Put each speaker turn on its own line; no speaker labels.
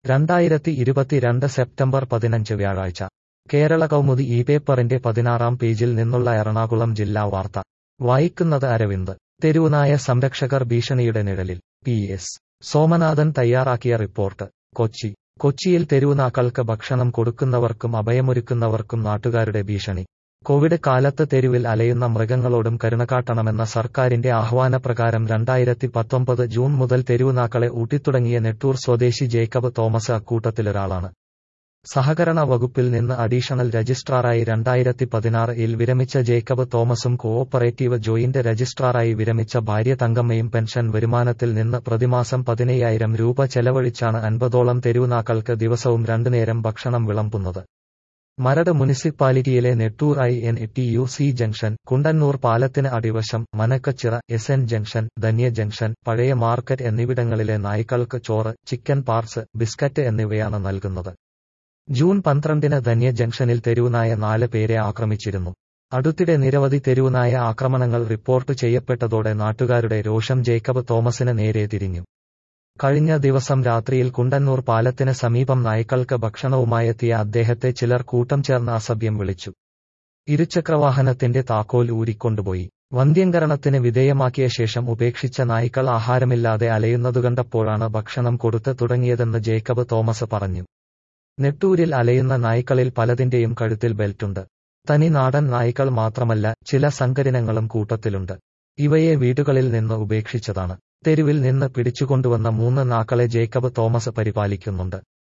രണ്ടായിരത്തി ഇരുപത്തിരണ്ട് സെപ്റ്റംബർ പതിനഞ്ച് വ്യാഴാഴ്ച കേരള കൗമുദി ഈ പേപ്പറിന്റെ പതിനാറാം പേജിൽ നിന്നുള്ള എറണാകുളം ജില്ലാ വാർത്ത വായിക്കുന്നത് അരവിന്ദ് തെരുവുനായ സംരക്ഷകർ ഭീഷണിയുടെ നിഴലിൽ പി എസ് സോമനാഥൻ തയ്യാറാക്കിയ റിപ്പോർട്ട് കൊച്ചി കൊച്ചിയിൽ തെരുവുനാക്കൾക്ക് ഭക്ഷണം കൊടുക്കുന്നവർക്കും അഭയമൊരുക്കുന്നവർക്കും നാട്ടുകാരുടെ ഭീഷണി കോവിഡ് കാലത്ത് തെരുവിൽ അലയുന്ന മൃഗങ്ങളോടും കരുണ കാട്ടണമെന്ന സർക്കാരിന്റെ ആഹ്വാനപ്രകാരം രണ്ടായിരത്തി പത്തൊമ്പത് ജൂൺ മുതൽ തെരുവുനാക്കളെ ഊട്ടിത്തുടങ്ങിയ നെട്ടൂർ സ്വദേശി ജേക്കബ് തോമസ് അക്കൂട്ടത്തിലൊരാളാണ് സഹകരണ വകുപ്പിൽ നിന്ന് അഡീഷണൽ രജിസ്ട്രാറായി രണ്ടായിരത്തി പതിനാറിൽ വിരമിച്ച ജേക്കബ് തോമസും കോഓപ്പറേറ്റീവ് ജോയിന്റ് രജിസ്ട്രാറായി വിരമിച്ച ഭാര്യ തങ്കമ്മയും പെൻഷൻ വരുമാനത്തിൽ നിന്ന് പ്രതിമാസം പതിനയ്യായിരം രൂപ ചെലവഴിച്ചാണ് അൻപതോളം തെരുവുനാക്കൾക്ക് ദിവസവും രണ്ടുനേരം ഭക്ഷണം വിളമ്പുന്നത് മരട് മുനിസിപ്പാലിറ്റിയിലെ Nettoor I N T U C junction Kundannoor പാലത്തിന് അടിവശം Manakkachira S N junction Dhanya junction പഴയ മാർക്കറ്റ് എന്നിവിടങ്ങളിലെ നായ്ക്കൾക്ക് ചോറ് ചിക്കൻ പാർട്സ് ബിസ്ക്കറ്റ് എന്നിവയാണ് നൽകുന്നത് ജൂൺ പന്ത്രണ്ടിന് ധന്യ ജംഗ്ഷനിൽ തെരുവുനായ നാല് പേരെ ആക്രമിച്ചിരുന്നു അടുത്തിടെ നിരവധി തെരുവുനായ ആക്രമണങ്ങൾ റിപ്പോർട്ട് ചെയ്യപ്പെട്ടതോടെ നാട്ടുകാരുടെ രോഷം ജേക്കബ് തോമസിന് നേരെ തിരിഞ്ഞു കഴിഞ്ഞ ദിവസം രാത്രിയിൽ കുണ്ടന്നൂർ പാലത്തിന് സമീപം നായ്ക്കൾക്ക് ഭക്ഷണവുമായെത്തിയ അദ്ദേഹത്തെ ചിലർ കൂട്ടം ചേർന്ന് അസഭ്യം വിളിച്ചു ഇരുചക്രവാഹനത്തിന്റെ താക്കോൽ ഊരിക്കൊണ്ടുപോയി വന്ധ്യംകരണത്തിന് വിധേയമാക്കിയ ശേഷം ഉപേക്ഷിച്ച നായ്ക്കൾ ആഹാരമില്ലാതെ അലയുന്നതു കണ്ടപ്പോഴാണ് ഭക്ഷണം കൊടുത്ത് തുടങ്ങിയതെന്ന് ജേക്കബ് തോമസ് പറഞ്ഞു നെട്ടൂരിൽ അലയുന്ന നായ്ക്കളിൽ പലതിന്റെയും കഴുത്തിൽ ബെൽറ്റുണ്ട് തനി നാടൻ നായ്ക്കൾ മാത്രമല്ല ചില സങ്കരിനങ്ങളും കൂട്ടത്തിലുണ്ട് ഇവയെ വീടുകളിൽ നിന്ന് ഉപേക്ഷിച്ചതാണ് തെരുവിൽ നിന്ന് പിടിച്ചുകൊണ്ടുവന്ന മൂന്ന് നാക്കളെ ജേക്കബ് തോമസ് പരിപാലിക്കുന്നുണ്ട്